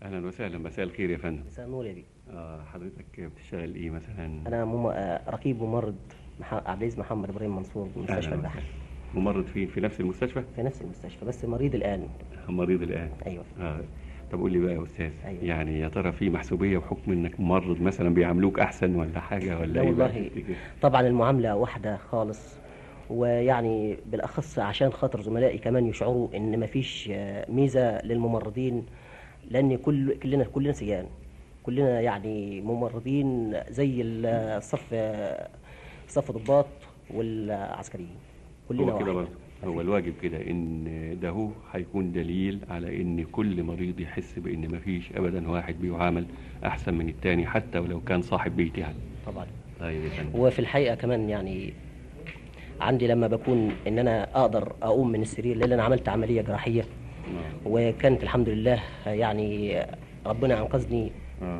اهلا وسهلا مساء الخير يا فندم مساء النور يا بيه اه حضرتك بتشتغل ايه مثلا انا مم... آه، رقيب ممرض مح... عبد العزيز محمد ابراهيم منصور من مستشفى اهلا البحر وسهلا ممرض فين في نفس المستشفى في نفس المستشفى بس مريض الان مريض الان ايوه اه طب قول لي بقى يا استاذ أيوة. يعني يا ترى في محسوبيه بحكم انك ممرض مثلا بيعاملوك احسن ولا حاجه ولا لا ايه بقى والله تفتكر؟ طبعا المعامله واحده خالص ويعني بالاخص عشان خاطر زملائي كمان يشعروا ان مفيش آه، ميزه للممرضين لان كل كلنا كلنا سيان كلنا يعني ممرضين زي الصف آه، صف ضباط والعسكريين كلنا هو كده واحد برضه هو الواجب كده ان ده هو هيكون دليل على ان كل مريض يحس بان مفيش ابدا واحد بيعامل احسن من التاني حتى ولو كان صاحب بيت يعني طبعا طيب يا فندم وفي الحقيقه كمان يعني عندي لما بكون ان انا اقدر اقوم من السرير لان انا عملت عمليه جراحيه آه. وكانت الحمد لله يعني ربنا انقذني اه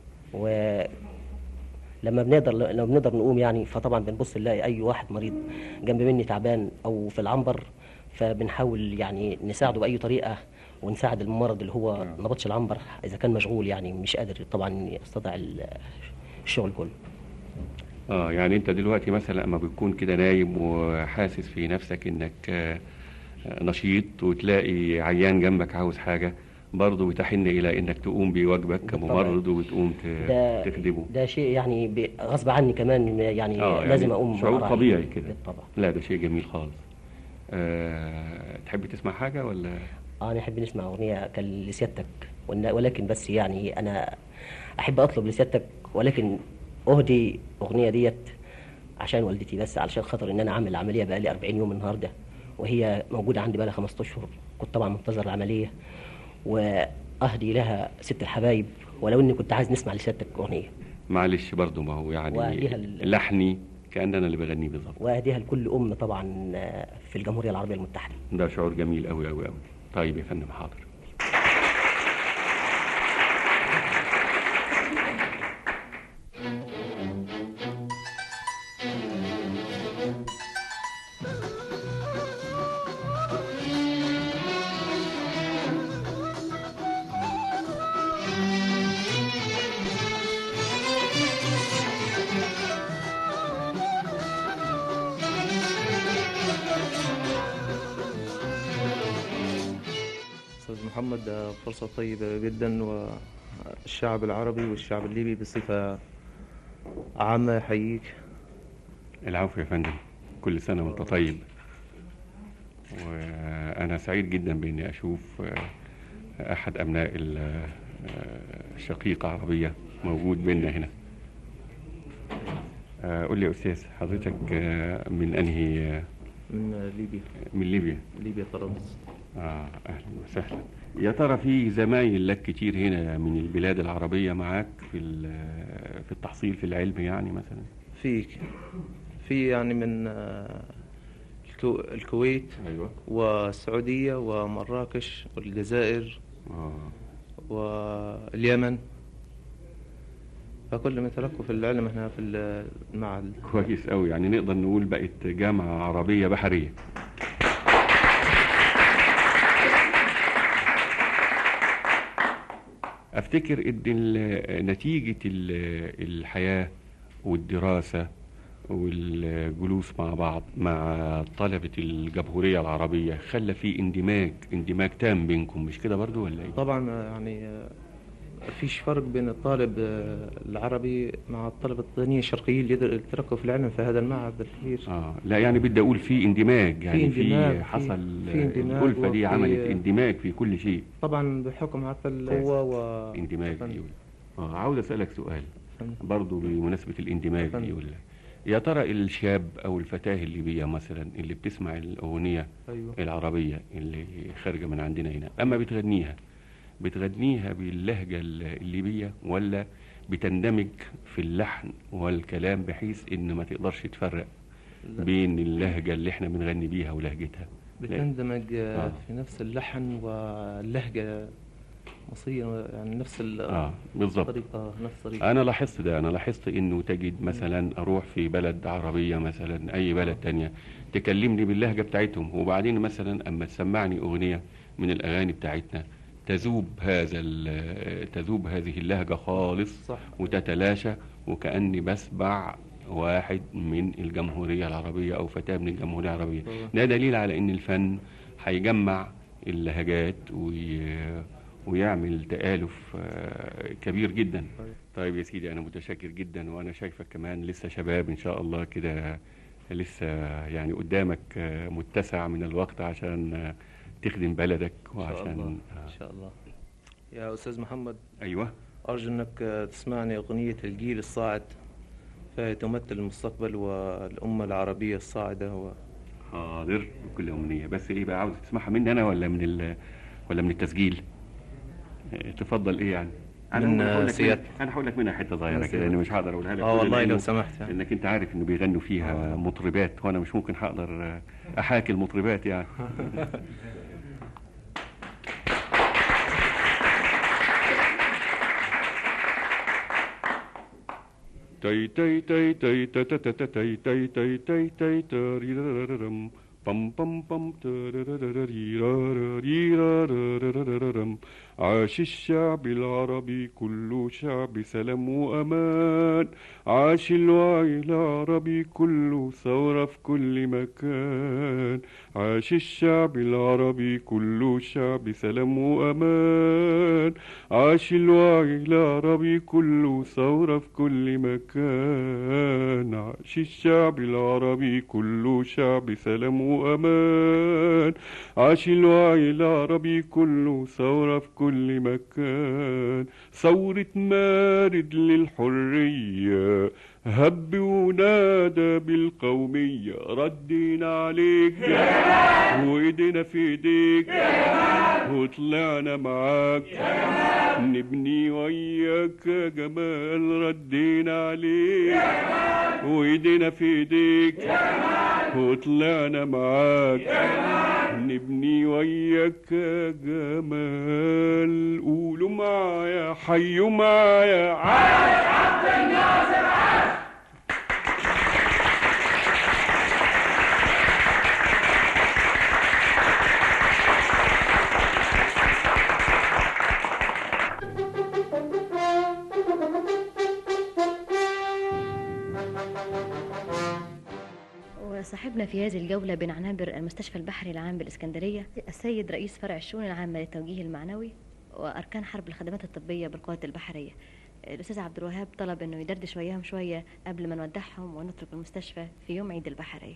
ولما بنقدر لما بنقدر نقوم يعني فطبعا بنبص نلاقي اي واحد مريض جنب مني تعبان او في العنبر فبنحاول يعني نساعده باي طريقه ونساعد الممرض اللي هو نبطش العنبر اذا كان مشغول يعني مش قادر طبعا يستطيع ال- الشغل كله اه يعني انت دلوقتي مثلا لما بتكون كده نايم وحاسس في نفسك انك آه، آه، نشيط وتلاقي عيان جنبك عاوز حاجة برضه بتحن الى انك تقوم بواجبك بالطبع. كممرض وبتقوم ت- ده تخدمه ده شيء يعني ب- غصب عني كمان يعني اه يعني لازم اقوم شعور بمراحل. طبيعي كده بالطبع لا ده شيء جميل خالص أه تحب تسمع حاجة ولا اه نحب نسمع اغنيه كان لسيادتك ون- ولكن بس يعني انا احب اطلب لسيادتك ولكن اهدي اغنيه ديت عشان والدتي بس علشان خاطر ان انا عامل عمليه بقالي 40 يوم النهارده وهي موجوده عندي بقالها 15 اشهر كنت طبعا منتظر العمليه واهدي لها ست الحبايب ولو اني كنت عايز نسمع لسيادتك اغنيه معلش برضه ما هو يعني وأهديها ال- لحني كأننا اللي بغنيه بالظبط واهديها لكل ام طبعا آه، في الجمهوريه العربيه المتحده ده شعور جميل قوي قوي قوي طيب يا فندم حاضر أستاذ محمد ده فرصة طيبة جدا والشعب العربي والشعب الليبي بصفة عامة يحييك العفو يا فندم كل سنة وانت طيب وأنا سعيد جدا بإني أشوف آه، أحد أبناء ال- آه، الشقيقة عربية موجود بيننا هنا آه، قول لي يا أستاذ حضرتك آه، من أنهي آه، من ليبيا من ليبيا ليبيا طرابلس آه أهلا وسهلا يا ترى في زمايل لك كتير هنا من البلاد العربية معاك في ال- في التحصيل في العلم يعني مثلا فيك في يعني من آه، الكو الكويت أيوة والسعودية ومراكش والجزائر آه واليمن فكل من تلقوا في العلم هنا في المعهد كويس قوي يعني نقدر نقول بقت جامعة عربية بحرية افتكر ان ال- نتيجة ال- الحياة والدراسة والجلوس مع بعض مع طلبة الجمهورية العربية خلى في اندماج اندماج تام بينكم مش كده برضو ولا ايه؟ طبعا آه، يعني آه، فيش فرق بين الطالب آه، العربي مع الطلبة الثانيين الشرقيين اللي يقدروا يتركوا في العلم في هذا المعهد الكبير اه لا يعني بدي اقول في اندماج يعني اندماج، في في- حصل في اندماج الألفة دي وفي- عملت اندماج في كل شيء طبعا بحكم حتى القوة و اندماج فن. يقول اه عاوز اسالك سؤال فن. برضو بمناسبة الاندماج فن. يقول يا ترى الشاب او الفتاة الليبية مثلا اللي بتسمع الاغنية ايوه العربية اللي خارجة من عندنا هنا اما بتغنيها بتغنيها باللهجة الليبية ولا بتندمج في اللحن والكلام بحيث ان ما تقدرش تفرق لا. بين اللهجة اللي احنا بنغني بيها ولهجتها بتندمج آه، آه. في نفس اللحن واللهجة مصرية يعني نفس ال- اه بالظبط الطريقة نفس الطريقة انا لاحظت ده انا لاحظت انه تجد مثلا اروح في بلد عربية مثلا اي بلد تانية تكلمني باللهجة بتاعتهم وبعدين مثلا اما تسمعني اغنية من الاغاني بتاعتنا تذوب هذا ال- تذوب هذه اللهجة خالص صح وتتلاشى وكأني بسمع واحد من الجمهورية العربية أو فتاة من الجمهورية العربية مم. ده دليل على إن الفن هيجمع اللهجات وي... ويعمل تآلف آه، كبير جدا طيب. طيب يا سيدي أنا متشكر جدا وأنا شايفك كمان لسه شباب إن شاء الله كده لسه يعني قدامك آه، متسع من الوقت عشان آه، تخدم بلدك إن شاء الله وعشان إن شاء الله يا أستاذ محمد أيوه أرجو أنك آه، تسمعني أغنية الجيل الصاعد فهي تمثل المستقبل والأمة العربية الصاعدة و... حاضر بكل أمنية بس إيه بقى عاوز تسمعها مني أنا ولا من ال ولا من التسجيل؟ إيه، تفضل إيه يعني؟ من، ممكن هقول لك سيادة. منها- أنا هقول لك منها حتة صغيرة من كده لأني سيادة. مش هقدر أقولها لك آه كل والله لو لأنه- سمحت يعني. لأنك أنت عارف إنه بيغنوا فيها مطربات وأنا مش ممكن هقدر آه، أحاكي المطربات يعني تاي تاي تاي تاي تا تا تا تا تاي تاي تاي تاي تاي تاريرارارم بام بام بام تاراراريراراريرارارارم عاش الشعب العربي كل شعب سلام وأمان عاش الوعي العربي كله ثورة في كل مكان عاش الشعب العربي كله شعب سلام وأمان عاش الوعي العربي كله ثورة في كل مكان عاش الشعب العربي كله شعب سلام وأمان عاش الوعي العربي كله ثورة في كل مكان ثورة مارد للحرية هب ونادى بالقومية ردينا عليك وايدينا في ايديك وطلعنا معاك نبني وياك يا جمال ردينا عليك وايدينا في ايديك وطلعنا معاك نبني وياك يا جمال قولوا معايا حيوا معايا عاش وصاحبنا في هذه الجولة بنعتبر المستشفى البحري العام بالإسكندرية السيد رئيس فرع الشؤون العامة للتوجيه المعنوي وأركان حرب الخدمات الطبية بالقوات البحرية الأستاذ عبد الوهاب طلب إنه يدردش وياهم شوية قبل ما نودعهم ونترك المستشفى في يوم عيد البحرية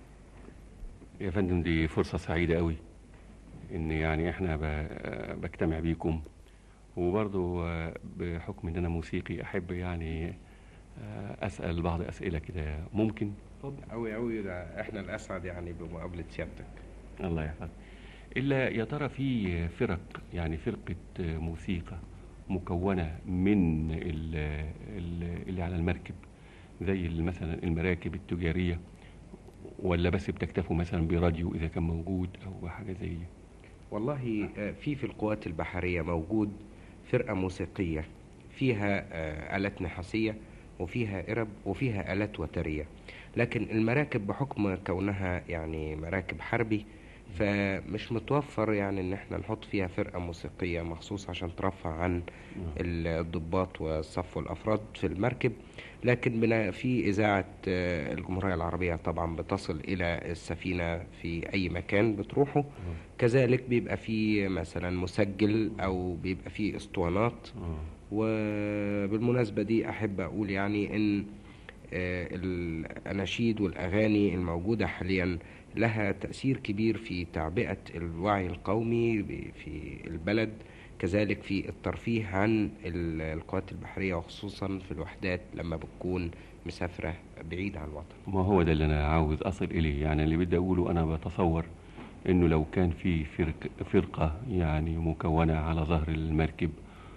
يا فندم دي فرصة سعيدة قوي ان يعني احنا ب- بجتمع بيكم وبرضو آه، بحكم ان انا موسيقي احب يعني آه، اسأل بعض اسئلة كده ممكن أوي أوي ده إحنا الأسعد يعني بمقابلة سيادتك الله يحفظك الا يا ترى في فرق يعني فرقة آه، موسيقى مكونة من ال- ال- اللي على المركب زي ال- مثلا المراكب التجارية ولا بس بتكتفوا مثلا براديو اذا كان موجود او حاجة زي دي والله آه، في في القوات البحرية موجود فرقة موسيقية فيها آه، آلات نحاسية وفيها قرب وفيها آلات وترية لكن المراكب بحكم كونها يعني مراكب حربي فمش متوفر يعني ان احنا نحط فيها فرقة موسيقية مخصوص عشان ترفع عن الضباط والصف والافراد في المركب لكن بنا في اذاعة آه، الجمهورية العربية طبعا بتصل الى السفينة في اي مكان بتروحه كذلك بيبقى في مثلا مسجل او بيبقى في اسطوانات آه. وبالمناسبة دي أحب أقول يعني إن آه، الأناشيد والأغاني الموجودة حاليا لها تأثير كبير في تعبئة الوعي القومي ب- في البلد كذلك في الترفيه عن ال- القوات البحرية وخصوصا في الوحدات لما بتكون مسافرة بعيد عن الوطن ما هو ده اللي انا عاوز اصل اليه يعني اللي بدي اقوله انا بتصور انه لو كان في فرق فرقه يعني مكونه على ظهر المركب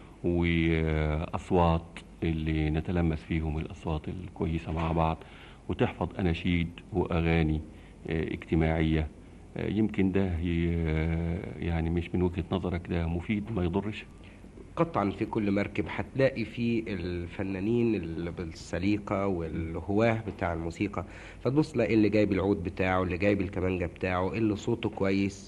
واصوات اللي نتلمس فيهم الاصوات الكويسه مع بعض وتحفظ اناشيد واغاني آه، اجتماعيه آه، يمكن ده ي- يعني مش من وجهه نظرك ده مفيد ما يضرش قطعا في كل مركب هتلاقي في الفنانين اللي بالسليقة والهواه بتاع الموسيقى فتبص تلاقي اللي جايب العود بتاعه اللي جايب الكمانجة بتاعه اللي صوته كويس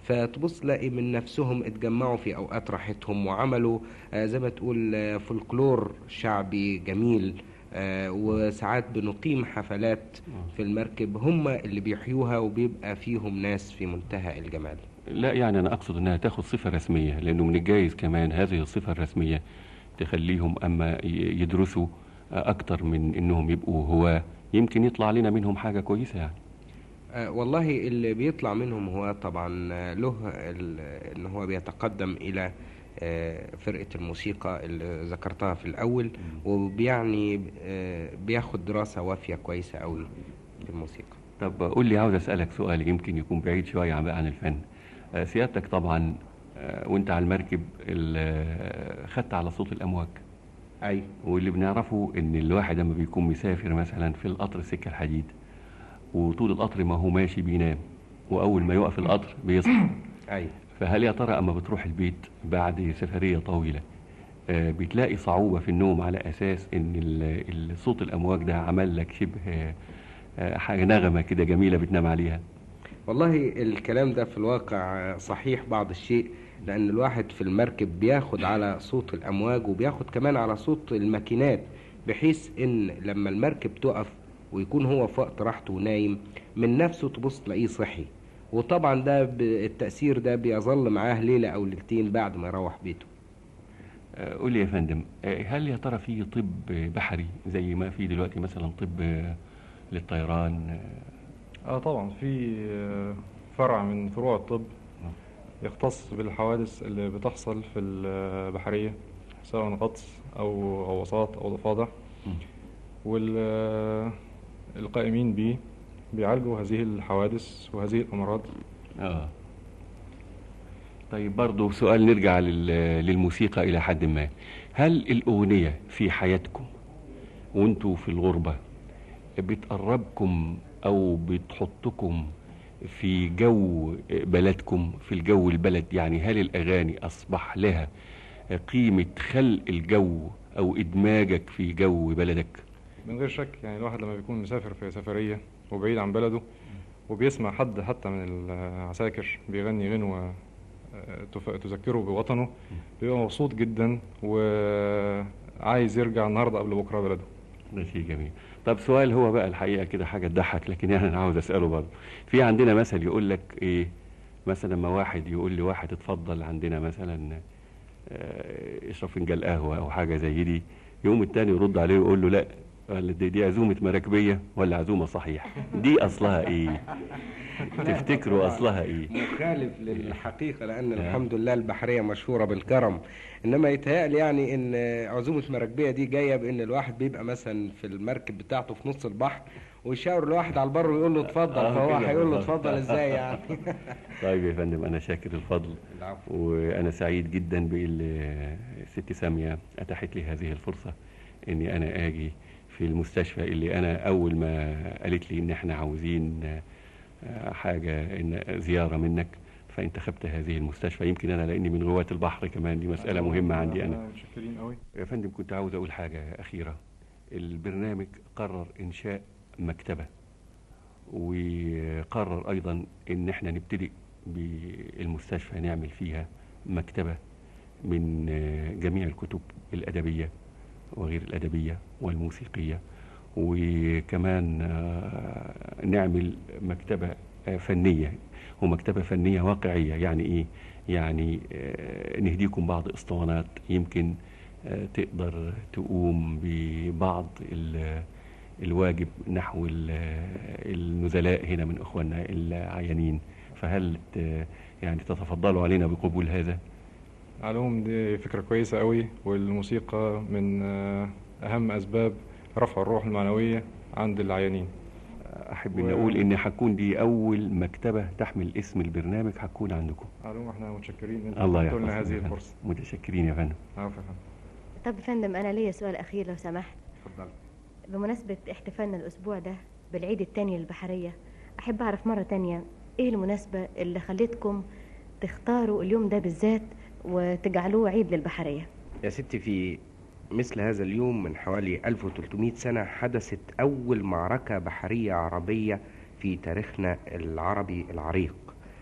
فتبص تلاقي من نفسهم اتجمعوا في اوقات راحتهم وعملوا آه، زي ما تقول آه، فولكلور شعبي جميل آه، وساعات بنقيم حفلات في المركب هم اللي بيحيوها وبيبقى فيهم ناس في منتهى الجمال لا يعني انا اقصد انها تاخد صفه رسميه لانه من الجايز كمان هذه الصفه الرسميه تخليهم اما ي- يدرسوا اكتر من انهم يبقوا هواه يمكن يطلع لنا منهم حاجه كويسه يعني آه، والله اللي بيطلع منهم هو طبعا آه، له ال- ان هو بيتقدم الى آه، فرقة الموسيقى اللي ذكرتها في الأول وبيعني آه، بياخد دراسة وافية كويسة قوي في الموسيقى طب قول لي عاوز اسالك سؤال يمكن يكون بعيد شويه عن عن الفن آه، سيادتك طبعا آه، وانت على المركب ال- آه، خدت على صوت الامواج أي واللي بنعرفه ان الواحد لما بيكون مسافر مثلا في القطر سكه الحديد وطول القطر ما هو ماشي بينام واول ما يقف القطر بيصحى أي فهل يا ترى اما بتروح البيت بعد سفريه طويله آه، بتلاقي صعوبه في النوم على اساس ان ال- ال- صوت الامواج ده عمل لك شبه آه، حاجه نغمه كده جميله بتنام عليها والله الكلام ده في الواقع صحيح بعض الشيء لأن الواحد في المركب بياخد على صوت الأمواج وبياخد كمان على صوت الماكينات بحيث إن لما المركب تقف ويكون هو في وقت راحته ونايم من نفسه تبص تلاقيه صحي وطبعا ده ب- التأثير ده بيظل معاه ليلة أو ليلتين بعد ما يروح بيته آه، قول لي يا فندم آه، هل يا ترى في طب بحري زي ما في دلوقتي مثلا طب آه، للطيران آه، اه طبعا في آه، فرع من فروع الطب يختص بالحوادث اللي بتحصل في البحرية سواء غطس أو غواصات أو ضفادع والقائمين به بيعالجوا هذه الحوادث وهذه الأمراض اه طيب برضو سؤال نرجع لل- للموسيقى إلى حد ما هل الأغنية في حياتكم وانتوا في الغربة بتقربكم أو بتحطكم في جو بلدكم في الجو البلد يعني هل الأغاني أصبح لها قيمة خلق الجو أو إدماجك في جو بلدك من غير شك يعني الواحد لما بيكون مسافر في سفرية وبعيد عن بلده وبيسمع حد حتى من العساكر بيغني غنوة آه، تف- تذكره بوطنه بيبقى مبسوط جدا وعايز يرجع النهارده قبل بكره بلده ده شيء جميل طب سؤال هو بقى الحقيقة كده حاجة تضحك لكن يعني أنا عاوز أسأله برضه في عندنا مثل يقول لك إيه مثلا ما واحد يقول لواحد اتفضل عندنا مثلا آه، اشرب فنجان قهوة أو حاجة زي دي يوم التاني يرد عليه ويقول له لا قال دي, دي عزومة مراكبية ولا عزومة صحيح دي أصلها إيه تفتكروا أصلها إيه مخالف للحقيقة لأن الحمد لله البحرية مشهورة بالكرم إنما يتهيألي يعني إن عزومة مراكبية دي جاية بإن الواحد بيبقى مثلا في المركب بتاعته في نص البحر ويشاور الواحد علل البر ويقول له اتفضل آه، فهو كده هيقول له بالظبط. اتفضل إزاي يعني طيب يا فندم أنا شاكر الفضل العفو. وأنا سعيد جدا بأن ست سامية أتاحت لي هذه الفرصة إني أنا آجي في المستشفى اللي أنا أول ما قالت لي إن إحنا عاوزين آه، حاجة إن زيارة منك فانتخبت هذه المستشفى يمكن أنا لأني من غواة البحر كمان دي مسألة مهمة عندي أنا متشكرين قوي يا فندم كنت عاوز أقول حاجة أخيرة البرنامج قرر إنشاء مكتبة وقرر أيضا إن إحنا نبتدئ بالمستشفى نعمل فيها مكتبة من آه، جميع الكتب الأدبية وغير الأدبية والموسيقية وكمان آه، نعمل مكتبة آه، فنية ومكتبة فنية واقعية يعني إيه؟ يعني آه، نهديكم بعض اسطوانات يمكن آه، تقدر تقوم ببعض ال- الواجب نحو ال- النزلاء هنا من اخواننا العيانين فهل ت- يعني تتفضلوا علينا بقبول هذا علوم دي فكرة كويسة قوي والموسيقى من آه، أهم أسباب رفع الروح المعنوية عند العيانين احب و- ان اقول ان هتكون دي اول مكتبه تحمل اسم البرنامج هتكون عندكم علوم احنا متشكرين ان الله انتم لنا يحفظكم هذه يا فندم. الفرصة متشكرين يا فندم عفوا يا فندم. طب يا فندم أنا ليا سؤال أخير لو سمحت اتفضل بمناسبة احتفالنا الأسبوع ده بالعيد التاني للبحرية أحب أعرف مرة تانية إيه المناسبة اللي خلتكم تختاروا اليوم ده بالذات وتجعلوه عيد للبحرية يا ستي في مثل هذا اليوم من حوالي 1300 سنة حدثت أول معركة بحرية عربية في تاريخنا العربي العريق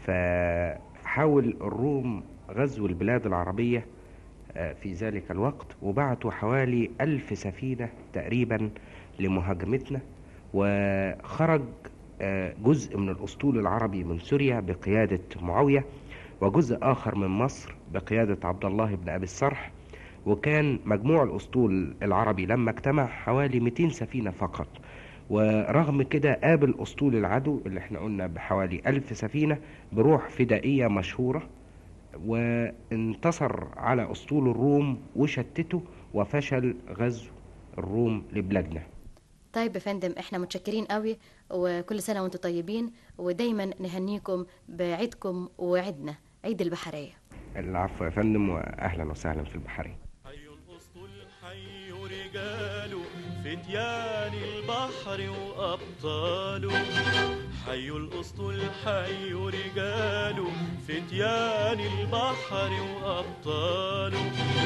فحاول الروم غزو البلاد العربية آه، في ذلك الوقت وبعتوا حوالي ألف سفينة تقريبا لمهاجمتنا وخرج آه، جزء من الأسطول العربي من سوريا بقيادة معاوية وجزء آخر من مصر بقيادة عبد الله بن أبي السرح وكان مجموع الأسطول العربي لما اجتمع حوالي 200 سفينة فقط ورغم كده قابل أسطول العدو اللي احنا قلنا بحوالي ألف سفينة بروح فدائية مشهورة وانتصر على أسطول الروم وشتته وفشل غزو الروم لبلادنا طيب يا فندم احنا متشكرين قوي وكل سنة وانتم طيبين ودايما نهنيكم بعيدكم وعيدنا عيد البحرية العفو يا فندم وأهلا وسهلا في البحرين حي الأسطول حي رجاله فتيان البحر وأبطاله حي الأسطول حي رجاله فتيان البحر وأبطاله